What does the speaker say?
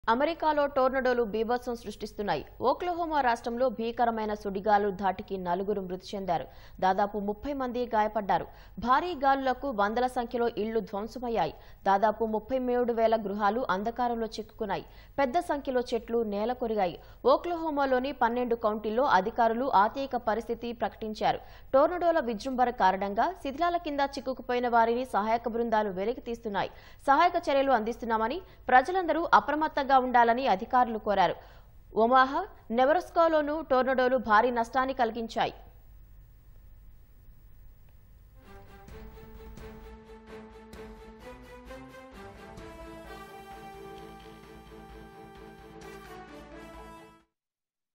అమెరికాలో టోర్నడోలు బీభత్సం సృష్టిస్తున్నాయి ఓక్లహోమా రాష్ట్రంలో భీకరమైన సుడిగాలు ధాటికి నలుగురు మృతి చెందారు దాదాపు ముప్పై మంది గాయపడ్డారు భారీ గాలులకు వందల సంఖ్యలో ఇళ్లు ధ్వంసమయ్యాయి దాదాపు ముప్పై మూడు వేల గృహాలు అంధకారంలో చిక్కుకున్నాయి పెద్ద సంఖ్యలో చెట్లు నేల కొరిగాయి ఓక్లహోమాలోని పన్నెండు కౌంటీల్లో అధికారులు ఆతీక పరిస్థితి ప్రకటించారు టోర్నడోల విజృంభణ కారణంగా శిథిలాల కింద చిక్కుకుపోయిన వారిని సహాయక బృందాలు వెలికి తీస్తున్నాయి సహాయక చర్యలు అందిస్తున్నామని ప్రజలందరూ అప్రమత్తంగా ఉండాలని అధికారులు కోరారు ఒమాహా నెవరస్కోలోనూ టోర్నడోలు భారీ నష్టాన్ని కలిగించాయి